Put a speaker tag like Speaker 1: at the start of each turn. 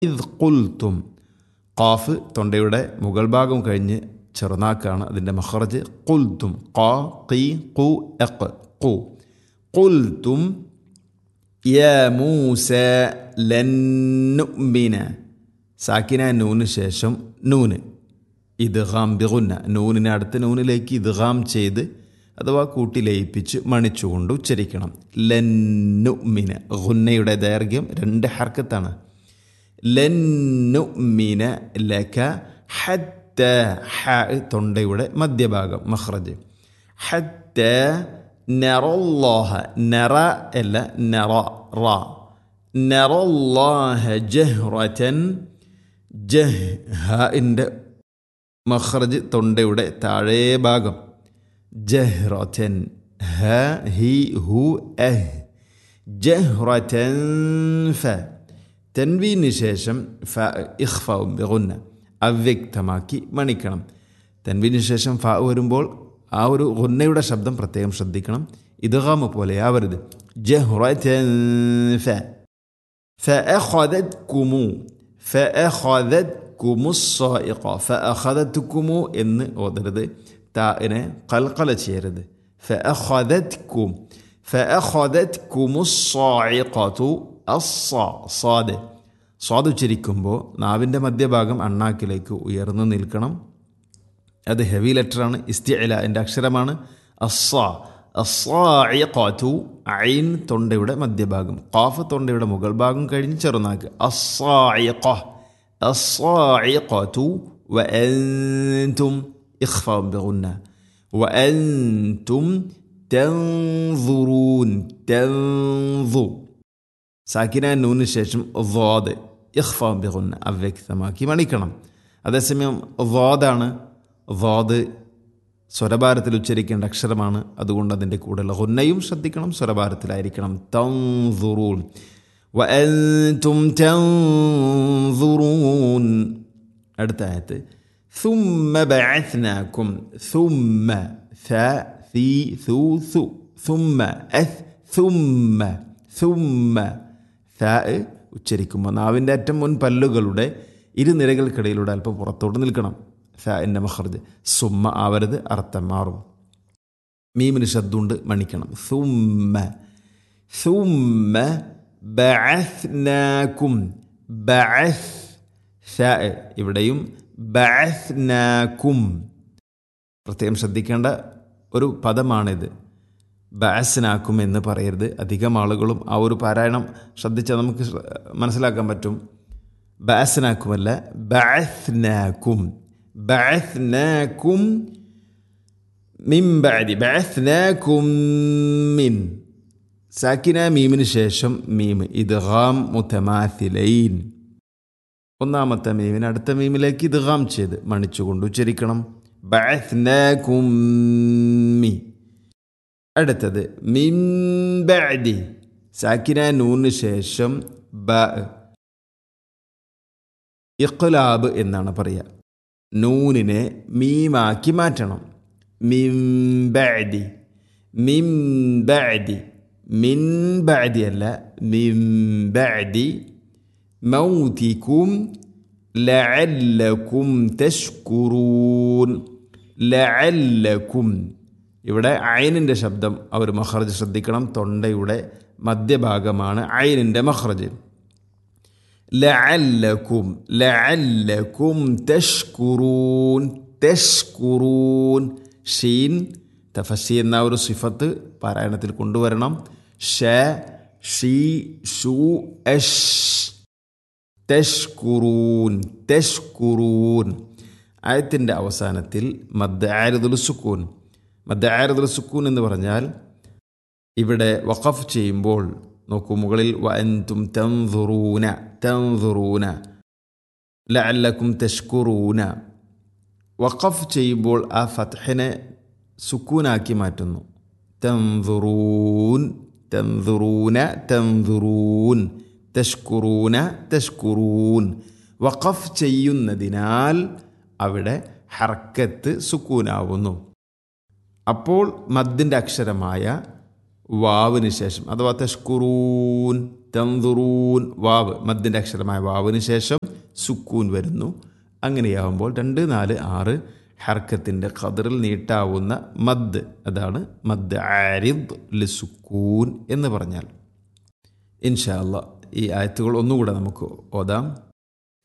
Speaker 1: ഇദ് കുൽത്തും ഖാഫ് തൊണ്ടയുടെ മുകൾ ഭാഗം കഴിഞ്ഞ് ചെറുനാക്കാണ് അതിൻ്റെ മഹറജ് കുൽത്തും ഖാ ഖീ ഖു എഖ് ഖു കുൽത്തും യാ മൂസ ലൻ നുഅ്മിന സാക്കിന നൂന് ശേഷം നൂന് ഇദ്ഗാം ബിഗുന്ന നൂനിനെ അടുത്ത നൂനിലേക്ക് ഇദ്ഗാം ചെയ്ത് അഥവാ കൂട്ടി ലയിപ്പിച്ച് മണിച്ചുകൊണ്ട് ഉച്ചരിക്കണം ലന്നുമിന ഗുന്നയുടെ ദൈർഘ്യം രണ്ട് ഹർക്കത്താണ് ലന്നുമിന ലക ഹത്ത ഹ തൊണ്ടയുടെ മധ്യഭാഗം മഹ്റജ് ഹത്ത നറല്ലാഹ നറ അല്ല നറ റ നറല്ലാഹ ജഹ്റതൻ ജഹ് ഹിൻ്റെ മഹ്റജ് തൊണ്ടയുടെ താഴേ ഭാഗം ജഹ്റതൻ ഹ ഹി ഹു എഹ് ജഹ്റതൻ ഫ തൻവീന് ശേഷം ഫ ഇഖ്ഫാവും ബിഗുന്ന അവ്യക്തമാക്കി മണിക്കണം തൻവീന് ശേഷം ഫ വരുമ്പോൾ ആ ഒരു ഗുന്നയുടെ ശബ്ദം പ്രത്യേകം ശ്രദ്ധിക്കണം ഇദ്ഗാമ പോലെ ആവരുത് ജഹ്റതൻ ഫ فأخذتكم فأخذتكم الصائقة فأخذتكم എന്ന് ഓതരുത് താഇനെ കൽക്കല ചെയ്യരുത് فأخذتكم فأخذتكم الصاعقة الصا صاد സ്വാദ് ഉച്ചരിക്കുമ്പോൾ നാവിൻ്റെ മധ്യഭാഗം അണ്ണാക്കിലേക്ക് ഉയർന്നു നിൽക്കണം അത് ഹെവി ലെറ്ററാണ് ഇസ്തിഅല എൻ്റെ അക്ഷരമാണ് അസ്സ അസ്സായിഖാത്തു ഐൻ തൊണ്ടയുടെ മധ്യഭാഗം ഖാഫ് തൊണ്ടയുടെ മുകൾ ഭാഗം കഴിഞ്ഞ് ചെറുനാക്ക് അസ്സായിഖ അസ്സായിഖാത്തു വഅൻതും ഇഖ്ഫാം ബിഗുന്ന വഅൻതും തൻظുറൂൻ തൻظു സാക്കിന നൂന് ശേഷം വാദ് ഇഖ്ഫാം ബിഗുന്ന അവ്യക്തമാക്കി മണിക്കണം അതേസമയം വാദാണ് വാദ് സ്വരഭാരത്തിൽ ഉച്ചരിക്കേണ്ട അക്ഷരമാണ് അതുകൊണ്ട് അതിൻ്റെ കൂടെയുള്ള ഹുന്നയും ശ്രദ്ധിക്കണം സ്വരഭാരത്തിലായിരിക്കണം തൻസുറൂൻ വഅൻതും തൻസുറൂൻ അടുത്ത ആയത്ത് ثم بعثناكم ثم ثا ثي ثو ثو ثم أث ثم ثم ثاء ഉച്ചരിക്കുമ്പോൾ നാവിൻ്റെ അറ്റം മുൻ പല്ലുകളുടെ ഇരുനിരകൾക്കിടയിലൂടെ അല്പം പുറത്തോട്ട് നിൽക്കണം ഫാൻ്റെ മഹർജ് സുമ്മ ആവരുത് അർത്ഥം മാറും മീമിന് ശബ്ദമുണ്ട് മണിക്കണം സുമ്മ സുമ്മ ബഅസ്നാക്കും ബഅസ് ഫ ഇവിടെയും ബഅസ്നാക്കും പ്രത്യേകം ശ്രദ്ധിക്കേണ്ട ഒരു പദമാണിത് ബഅസ്നാക്കും എന്ന് പറയരുത് അധികം ആളുകളും ആ ഒരു പാരായണം ശ്രദ്ധിച്ചാൽ നമുക്ക് മനസ്സിലാക്കാൻ പറ്റും ബഅസ്നാക്കുമല്ല ബഅസ്നാക്കും بعثناكم من بعد بعثناكم من സാക്കിന മീമിന് ശേഷം മീം ഇദ്ഗാം മുത്തമാഥിലൈൻ ഒന്നാമത്തെ മീമിന് അടുത്ത മീമിലേക്ക് ഇദ്ഗാം ചെയ്ത് മണിച്ചുകൊണ്ട് ഉച്ചരിക്കണം ബഅത്നാകും മി അടുത്തത് മിൻ ബഅദി സാക്കിന നൂന് ശേഷം ബ ഇഖ്ലാബ് എന്നാണ് പറയുക നൂനിനെ മീമാക്കി മാറ്റണം മിംബഅദി മിംബഅദി മിൻബഅദി അല്ല മിംബഅദി മൗതിക്കും ലഅല്ലക്കും തഷ്കുറൂൻ ലഅല്ലക്കും ഇവിടെ ഐനിൻ്റെ ശബ്ദം അവർ മഹ്റജ് ശ്രദ്ധിക്കണം തൊണ്ടയുടെ മധ്യഭാഗമാണ് ഐനിൻ്റെ മഹ്റജ് ലഅല്ലക്കും ലഅല്ലക്കും തഷ്കുറൂൻ തഷ്കുറൂൻ ഷീൻ തഫസി എന്ന ഒരു സിഫത്ത് പാരായണത്തിൽ കൊണ്ടുവരണം ഷ ഷീ ഷു എഷ് തഷ്കുറൂൻ തഷ്കുറൂൻ ആയത്തിൻ്റെ അവസാനത്തിൽ മദ് ആരുദുൽ സുക്കൂൻ മദ് ആരുദുൽ സുക്കൂൻ എന്ന് പറഞ്ഞാൽ ഇവിടെ വഖഫ് ചെയ്യുമ്പോൾ നോക്കൂ മുകളിൽ വഅൻതും തൻസുറൂന തൻസുറൂന ലഅല്ലക്കും തഷ്കുറൂന വഖഫ് ചെയ്യുമ്പോൾ ആ ഫത്ഹിനെ സുക്കൂനാക്കി മാറ്റുന്നു തൻസുറൂൻ തൻസുറൂന തൻസുറൂൻ തഷ്കുറൂന തഷ്കുറൂൻ വഖഫ് ചെയ്യുന്നതിനാൽ അവിടെ ഹർക്കത്ത് സുക്കൂനാവുന്നു അപ്പോൾ മദ്ദിൻ്റെ അക്ഷരമായ വാവിന് ശേഷം അഥവാ തഷ്കുറൂൻ തന്തുറൂൻ വാവ് മദ്ദിൻ്റെ അക്ഷരമായ വാവിന് ശേഷം സുക്കൂൻ വരുന്നു അങ്ങനെയാവുമ്പോൾ രണ്ട് നാല് ആറ് ഹർക്കത്തിൻ്റെ ഖദറിൽ നീട്ടാവുന്ന മദ് അതാണ് മദ് ആരിദ് ലിസുക്കൂൻ എന്ന് പറഞ്ഞാൽ ഇൻഷാ അല്ലാ ഈ ആയത്തുകൾ ഒന്നുകൂടെ നമുക്ക് ഓതാം